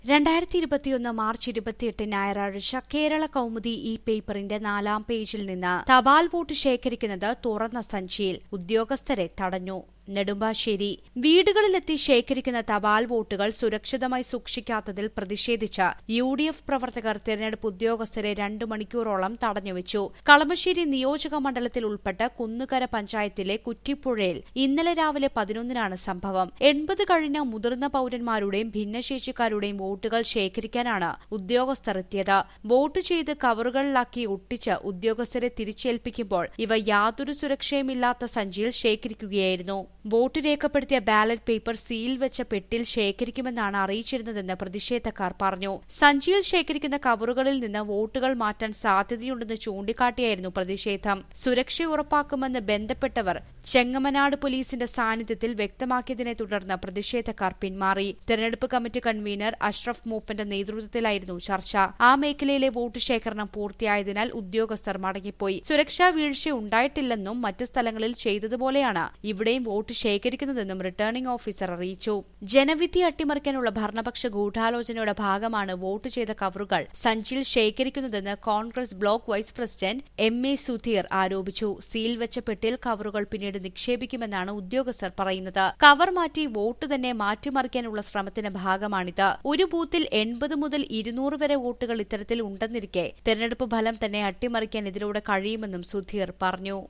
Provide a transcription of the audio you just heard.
രണ്ടായിരത്തി ഇരുപത്തിയൊന്ന് മാർച്ച് ഇരുപത്തിയെട്ട് ഞായറാഴ്ച കേരള കൗമുദി ഈ പേപ്പറിന്റെ നാലാം പേജിൽ നിന്ന് തപാൽ വോട്ട് ശേഖരിക്കുന്നത് തുറന്ന സഞ്ചിയിൽ ഉദ്യോഗസ്ഥരെ തടഞ്ഞു നെടുമ്പാശ്ശേരി വീടുകളിലെത്തി ശേഖരിക്കുന്ന തപാൽ വോട്ടുകൾ സുരക്ഷിതമായി സൂക്ഷിക്കാത്തതിൽ പ്രതിഷേധിച്ച് യു ഡി എഫ് പ്രവർത്തകർ തെരഞ്ഞെടുപ്പ് ഉദ്യോഗസ്ഥരെ രണ്ടു മണിക്കൂറോളം തടഞ്ഞുവച്ചു കളമശ്ശേരി നിയോജക മണ്ഡലത്തിൽ ഉൾപ്പെട്ട കുന്നുകര പഞ്ചായത്തിലെ കുറ്റിപ്പുഴയിൽ ഇന്നലെ രാവിലെ പതിനൊന്നിനാണ് സംഭവം എൺപത് കഴിഞ്ഞ മുതിർന്ന പൌരന്മാരുടെയും ഭിന്നശേഷിക്കാരുടെയും വോട്ടുകൾ ശേഖരിക്കാനാണ് ഉദ്യോഗസ്ഥർ എത്തിയത് വോട്ട് ചെയ്ത് കവറുകളിലാക്കി ഒട്ടിച്ച് ഉദ്യോഗസ്ഥരെ തിരിച്ചേൽപ്പിക്കുമ്പോൾ ഇവ യാതൊരു സുരക്ഷയുമില്ലാത്ത സഞ്ചിയിൽ ശേഖരിക്കുകയായിരുന്നു വോട്ട് രേഖപ്പെടുത്തിയ ബാലറ്റ് പേപ്പർ സീൽ വെച്ച പെട്ടിൽ ശേഖരിക്കുമെന്നാണ് അറിയിച്ചിരുന്നതെന്ന് പ്രതിഷേധക്കാർ പറഞ്ഞു സഞ്ചിയിൽ ശേഖരിക്കുന്ന കവറുകളിൽ നിന്ന് വോട്ടുകൾ മാറ്റാൻ സാധ്യതയുണ്ടെന്ന് ചൂണ്ടിക്കാട്ടിയായിരുന്നു പ്രതിഷേധം സുരക്ഷ ഉറപ്പാക്കുമെന്ന് ബന്ധപ്പെട്ടവർ ചെങ്ങമനാട് പോലീസിന്റെ സാന്നിധ്യത്തിൽ വ്യക്തമാക്കിയതിനെ തുടർന്ന് പ്രതിഷേധക്കാർ പിന്മാറി തെരഞ്ഞെടുപ്പ് കമ്മിറ്റി കൺവീനർ അഷ്റഫ് മൂപ്പന്റെ നേതൃത്വത്തിലായിരുന്നു ചർച്ച ആ മേഖലയിലെ വോട്ട് ശേഖരണം പൂർത്തിയായതിനാൽ ഉദ്യോഗസ്ഥർ മടങ്ങിപ്പോയി സുരക്ഷാ വീഴ്ച ഉണ്ടായിട്ടില്ലെന്നും മറ്റ് സ്ഥലങ്ങളിൽ ചെയ്തതുപോലെയാണ് ഇവിടെയും വോട്ട് ശേഖരിക്കുന്നതെന്നും റിട്ടേണിംഗ് ഓഫീസർ അറിയിച്ചു ജനവിധി അട്ടിമറിക്കാനുള്ള ഭരണപക്ഷ ഗൂഢാലോചനയുടെ ഭാഗമാണ് വോട്ട് ചെയ്ത കവറുകൾ സഞ്ചിയിൽ ശേഖരിക്കുന്നതെന്ന് Congress block vice president M A Sudheer ആരോപിച്ചു സീൽ വെച്ച പെട്ടിയിൽ കവറുകൾ പിന്നീട് നിക്ഷേപിക്കുമെന്നാണ് ഉദ്യോഗസ്ഥർ പറയുന്നത് കവർ മാറ്റി വോട്ട് തന്നെ മാറ്റിമറിക്കാനുള്ള ശ്രമത്തിന്റെ ഭാഗമാണിത് ഒരു ബൂത്തിൽ എൺപത് മുതൽ ഇരുന്നൂറ് വരെ വോട്ടുകൾ ഇത്തരത്തിൽ ഉണ്ടെന്നിരിക്കെ തെരഞ്ഞെടുപ്പ് ഫലം തന്നെ അട്ടിമറിക്കാൻ ഇതിലൂടെ കഴിയുമെന്നും സുധീർ പറഞ്ഞു